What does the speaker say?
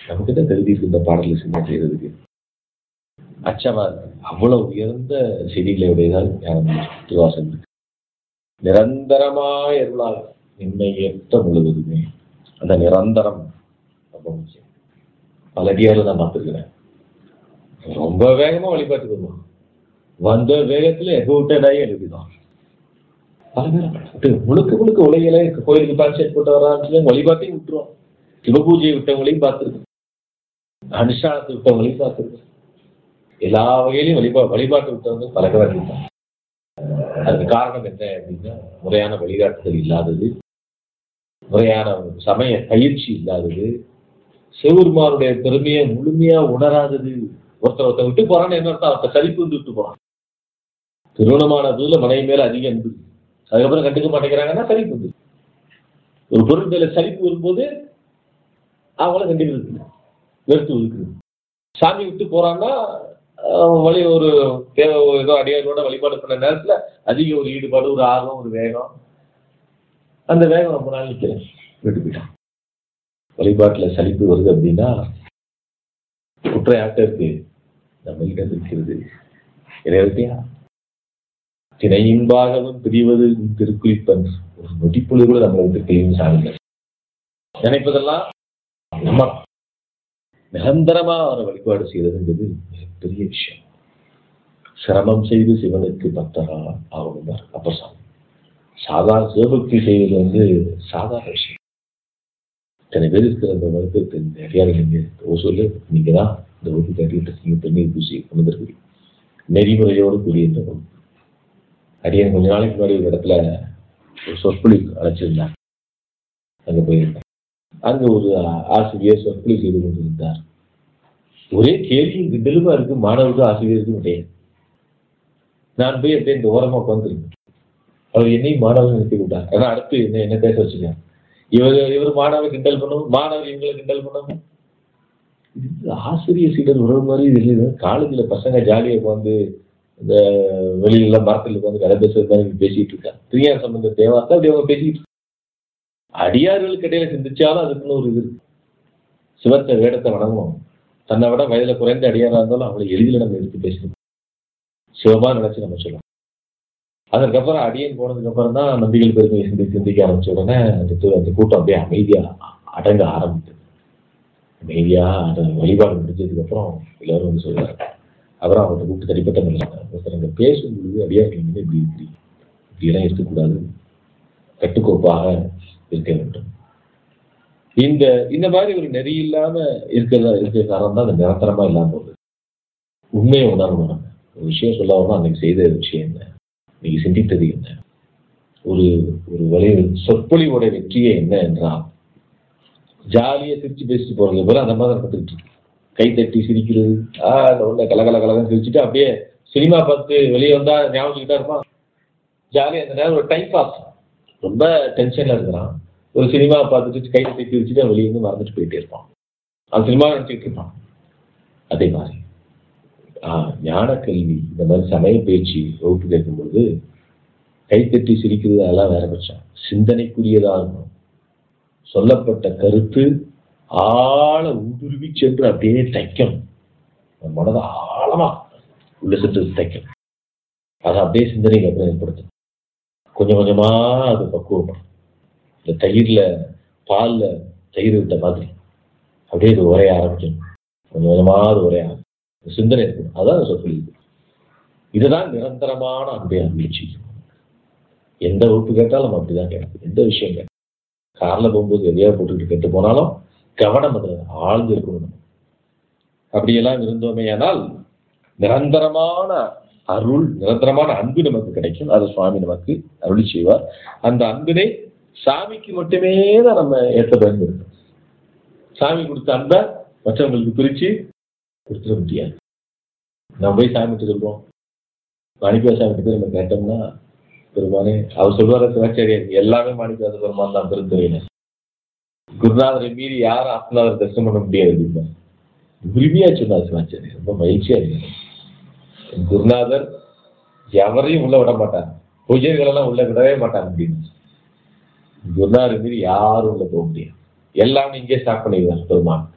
நமக்கு தான் தகுதி இருக்கு இந்த பாடலை சின்ன செய்யறதுக்கு அச்சமா இருக்கு அவ்வளவு உயர்ந்த செடிகளை உடையதால் ஞானம் திருவாசகம் இருக்கு நிரந்தரமாய் அருளால் நின்மை ஏற்ற முழுவதுமே அந்த நிரந்தரம் ரொம்ப முக்கியம் பல அடியாரில் நான் பார்த்துருக்கிறேன் ரொம்ப வேகமா வழிபாட்டுக்கு வருவான் வந்த வேகத்துல எகவுட்டடாகி எழுதிதான் பல பேர் விட்டு முழுக்க முழுக்க உலகில கோயிலுக்கு கான்செப்ட் போட்டு வரான்னு வழிபாட்டையும் விட்டுருவோம் சிவபூஜையை விட்டவங்களையும் பார்த்துருக்கோம் அனுஷ்டானத்தை விட்டவங்களையும் பார்த்துருக்கோம் எல்லா வகையிலையும் வழிபா வழிபாட்டு விட்டவங்க பல பேர் இருக்காங்க அதுக்கு காரணம் என்ன அப்படின்னா முறையான வழிகாட்டுதல் இல்லாதது முறையான சமய பயிற்சி இல்லாதது சிவபெருமானுடைய பெருமையை முழுமையா உணராதது ஒருத்தர் ஒருத்தர் விட்டு போறான்னு என்ன அர்த்தம் ஒருத்தர் சலிப்பு வந்து விட்டு போறான் திருமணமான புதுல மனைவி மேல அதிக அன்பு அதுக்கப்புறம் கண்டுக்க மாட்டேங்கிறாங்கன்னா சலிப்பு வந்து ஒரு பொருள் மேல சலிப்பு வரும்போது அவங்கள கண்டுக்கிறது இல்லை வெறுத்து ஒதுக்குது சாமி விட்டு போறான்னா அஹ், வழி ஒரு தேவை ஏதோ அடியாரோட வழிபாடு பண்ண நேரத்துல அதிக ஒரு ஈடுபாடு ஒரு ஆர்வம் ஒரு வேகம் அந்த வேகம் ரொம்ப நாள் நிற்கிறேன் விட்டு போயிட்டான் வழிபாட்டுல சலிப்பு வருது அப்படின்னா குற்றம் யார்கிட்ட இருக்கு நம்ம கிட்ட இருக்கிறது இறைவத்தியா திணையின்பாகவும் பிரிவது திருக்குறிப்பன் ஒரு நொடிப்பொழுது கூட நம்மளை விட்டு பிரியும் சாமிங்க நினைப்பதெல்லாம் நம்ம நிரந்தரமா அவரை வழிபாடு செய்யறதுங்கிறது மிகப்பெரிய விஷயம் சிரமம் செய்து சிவனுக்கு பக்தரா ஆகணும் அப்பர் சாமி சாதாரண சிவபக்தி செய்வது வந்து சாதாரண விஷயம் இத்தனை பேர் இருக்கிற அந்த மருத்துவத்தை நிறையா நீங்க ஓசூர்ல நீங்க தான் இந்த வகுப்பு கட்டிட்டு நீங்க தண்ணீர் பூசி கொண்டு வந்திருக்கீங்க நெறிமுறையோடு கூடிய இந்த வகுப்பு அடியன் கொஞ்ச நாளைக்கு முன்னாடி ஒரு இடத்துல ஒரு சொற்பொழிவு அழைச்சிருந்தார் அங்க போயிருந்தேன் அங்க ஒரு ஆசிரியர் சொற்பொழிவு செய்து கொண்டிருந்தார் ஒரே கேள்வியும் கிண்டலுமா இருக்கு மாணவருக்கும் ஆசிரியருக்கும் இடையே நான் போய் அப்படியே இந்த ஓரமா உட்காந்துருக்கேன் அவர் என்னையும் மாணவர்கள் நிறுத்தி விட்டார் ஏன்னா அடுத்து என்ன என்ன பேச வச்சுருக்காங்க இவர் இவர் மாணவர் கிண்டல் பண்ணணும் மாணவர் இவங்களை கிண்டல் பண்ணணும் இது ஆசிரியர் சீடர் உறவு மாதிரி இது இல்லை காலேஜில் பசங்க ஜாலியாக உட்காந்து இந்த வெளியில மரத்தில் உட்காந்து கதை பேசுறது மாதிரி பேசிட்டு இருக்காங்க பிரியாணி சம்பந்த தேவார்த்தை அப்படி அவங்க பேசிட்டு இருக்காங்க. அடியார்களுக்கு இடையில சிந்திச்சாலும் அதுக்குன்னு ஒரு இது இருக்கு சிவத்தை வேடத்தை வணங்கணும் தன்னை விட வயதுல குறைந்த அடியாரா இருந்தாலும் அவங்களை எளிதில் நம்ம எடுத்து பேசணும் சிவமா நினைச்சு நம்ம சொல்லலாம் அதற்கப்புறம் அடியன் போனதுக்கு அப்புறம் தான் நம்பிகள் பெருமையை சிந்தி சிந்திக்க ஆரம்பிச்ச உடனே அந்த து- அந்த கூட்டம் அப்படியே அமைதியா அடங்க ஆரம்பித்தது அமைதியா அந்த வழிபாடு முடிஞ்சதுக்கு அப்புறம் எல்லாரும் வந்து சொல்றாங்க அப்புறம் அவர்கிட்ட கூப்பிட்டு தனிப்பட்ட முறையில் ஒருத்தர் அங்கே பேசும்பொழுது அடியார்கள் வந்து இப்படி இருக்கிறீங்க இப்படியெல்லாம் இருக்கக்கூடாது கட்டுக்கோப்பாக இருக்க வேண்டும் இந்த இந்த மாதிரி ஒரு நெறி இல்லாம இருக்கிறதா இருக்கிற காரணம் தான் அந்த நிரந்தரமா இல்லாம போகுது உண்மையை உணரணும் நம்ம ஒரு விஷயம் சொல்ல வரணும் அன்னைக்கு செய்த விஷயம் என்ன இன்னைக்கு சிந்தித்தது என்ன ஒரு ஒரு வழி சொற்பொழிவோட வெற்றியே என்ன என்றால் ஜாலியா சிரிச்சு பேசிட்டு போறது போல அந்த மாதிரி நடந்துட்டு இருக்கு கை தட்டி சிரிக்கிறது ஆ அந்த உள்ள கலகல கலகன்னு சிரிச்சுட்டு அப்படியே சினிமா பார்த்து வெளியே வந்தா ஞாபகம் இருப்பான் ஜாலியா அந்த நேரம் ஒரு டைம் பாஸ் ரொம்ப டென்ஷன்ல இருக்கிறான் ஒரு சினிமா பார்த்துட்டு கை தட்டி சிரிச்சுட்டு வெளியே வந்து மறந்துட்டு போயிட்டே இருப்பான் அந்த சினிமா நினச்சிட்டு இருப்பான் அதே மாதிரி ஆஹ் ஞான கல்வி இந்த மாதிரி சமய பயிற்சி வகுப்பு கேட்கும்போது கைத்தட்டி சிரிக்கிறது அதெல்லாம் வேற பட்சம் சிந்தனைக்குரியதா இருக்கும் சொல்லப்பட்ட கருத்து ஆழ ஊடுருவி சென்று அப்படியே தைக்கணும் நம்ம மனதை ஆழமா உள்ள சென்று தைக்கணும் அதை அப்படியே சிந்தனைக்கு அப்புறம் ஏற்படுத்தும் கொஞ்சம் கொஞ்சமா அது பக்குவப்படும் இந்த தயிர்ல பால்ல தயிர் விட்ட மாதிரி அப்படியே இது உரைய ஆரம்பிக்கணும் கொஞ்சம் கொஞ்சமா அது உரைய ஆரம்பிக்கும் சிந்தனை இருக்கணும் அதான் சொற்பொழிவு இதுதான் நிரந்தரமான அன்பை அன்பளிச்சு எந்த வகுப்பு கேட்டாலும் நம்ம அப்படிதான் கேட்கும் எந்த விஷயம் கேட்கும் கார்ல போகும்போது எதையா போட்டுக்கிட்டு கேட்டு போனாலும் கவனம் அதில் ஆழ்ந்து இருக்கணும் நம்ம. அப்படியெல்லாம் இருந்தோமே ஆனால் நிரந்தரமான அருள் நிரந்தரமான அன்பு நமக்கு கிடைக்கும் அது சுவாமி நமக்கு அருளி செய்வார் அந்த அன்பினை சாமிக்கு மட்டுமே தான் நம்ம ஏற்ற பயன்படுத்தணும் சாமி கொடுத்த அன்பை மற்றவங்களுக்கு பிரிச்சு கொடுத்துட முடியாது நம்ம போய் சாமிட்டு சொல்றோம் மாணிக்கா சாமிட்டு போய் நம்ம கேட்டோம்னா பெருமானே அவர் சொல்வார சிவாச்சாரியர் எல்லாமே மாணிக்காத பெருமான் தான் பெருந்துறையினர் குருநாதரை மீறி யாரும் ஆத்மநாதர் தரிசனம் பண்ண முடியாது அப்படின்னா உரிமையா சொன்னார் சிவாச்சாரியர் ரொம்ப மகிழ்ச்சியா இருக்கு குருநாதர் எவரையும் உள்ள விட மாட்டார் பூஜைகள் எல்லாம் உள்ள விடவே மாட்டாங்க அப்படின்னு குருநாதர் மீறி யாரும் உள்ள போக முடியாது எல்லாமே இங்கே ஸ்டார்ட் பண்ணிடுவார் பெருமான்